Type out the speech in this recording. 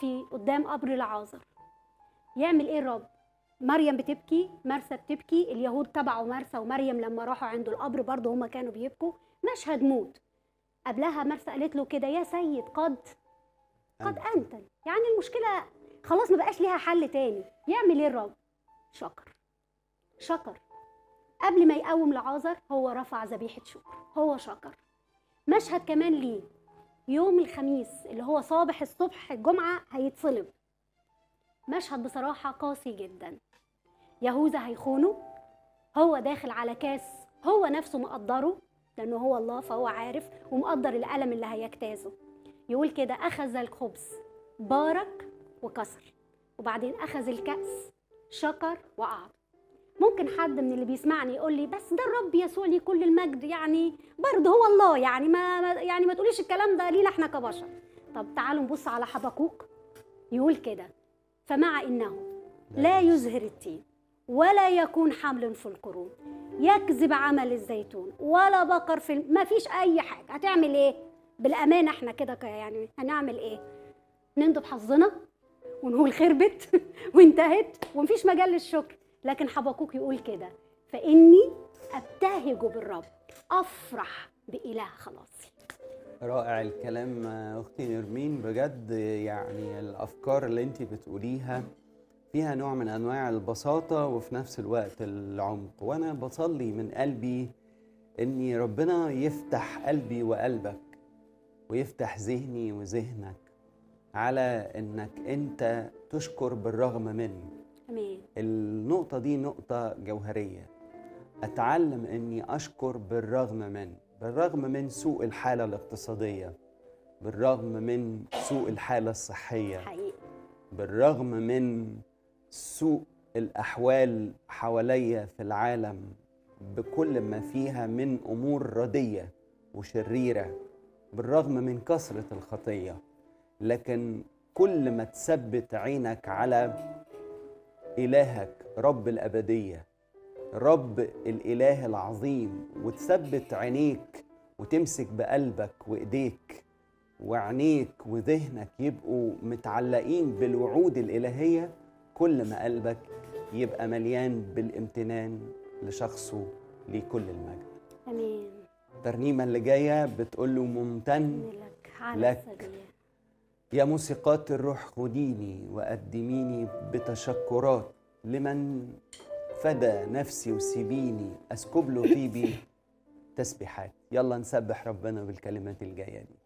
في قدام قبر لعازر يعمل ايه الرب مريم بتبكي مرسى بتبكي اليهود تبعوا مرسى ومريم لما راحوا عنده القبر برضه هما كانوا بيبكوا مشهد موت قبلها مرسى قالت له كده يا سيد قد قد انتن يعني المشكله خلاص ما بقاش ليها حل تاني يعمل ايه الرب شكر شكر قبل ما يقوم لعازر هو رفع ذبيحه شكر هو شكر مشهد كمان ليه يوم الخميس اللي هو صباح الصبح الجمعه هيتصلب مشهد بصراحه قاسي جدا يهوذا هيخونه هو داخل على كاس هو نفسه مقدره لانه هو الله فهو عارف ومقدر الالم اللي هيجتازه يقول كده اخذ الخبز بارك وكسر وبعدين اخذ الكاس شكر واعطى ممكن حد من اللي بيسمعني يقول لي بس ده الرب يسوع ليه كل المجد يعني برضه هو الله يعني ما ما- يعني ما تقوليش الكلام ده لينا احنا كبشر طب تعالوا نبص على حبقوق يقول كده فمع انه لا يزهر التين ولا يكون حمل في القرون يكذب عمل الزيتون ولا بقر في الم- ما فيش اي حاجه هتعمل ايه بالامانه احنا كده ك- يعني هنعمل ايه نندب حظنا ونقول خربت وانتهت ومفيش مجال للشكر لكن حبقوق يقول كده فاني ابتهج بالرب افرح باله خلاصي رائع الكلام اختي نرمين بجد يعني الافكار اللي انت بتقوليها فيها نوع من انواع البساطه وفي نفس الوقت العمق وانا بصلي من قلبي ان ربنا يفتح قلبي وقلبك ويفتح ذهني وذهنك على انك انت تشكر بالرغم من امين النقطه دي نقطه جوهريه اتعلم اني اشكر بالرغم من بالرغم من سوء الحاله الاقتصاديه بالرغم من سوء الحاله الصحيه حقيقي بالرغم من سوء الاحوال حواليا في العالم بكل ما فيها من امور رديه وشريره بالرغم من كثره الخطيه لكن كل ما تثبت عينك على الهك رب الابديه رب الاله العظيم وتثبت عينيك وتمسك بقلبك وايديك وعينيك وذهنك يبقوا متعلقين بالوعود الالهيه كل ما قلبك يبقى مليان بالامتنان لشخصه لكل المجد امين الترنيمه اللي جايه بتقول له ممتن لك على لك. السبيل يا موسيقات الروح خديني وقدميني بتشكرات لمن فدى نفسي وسيبيني اسكب له طيبي تسبيحات يلا نسبح ربنا بالكلمات الجايه دي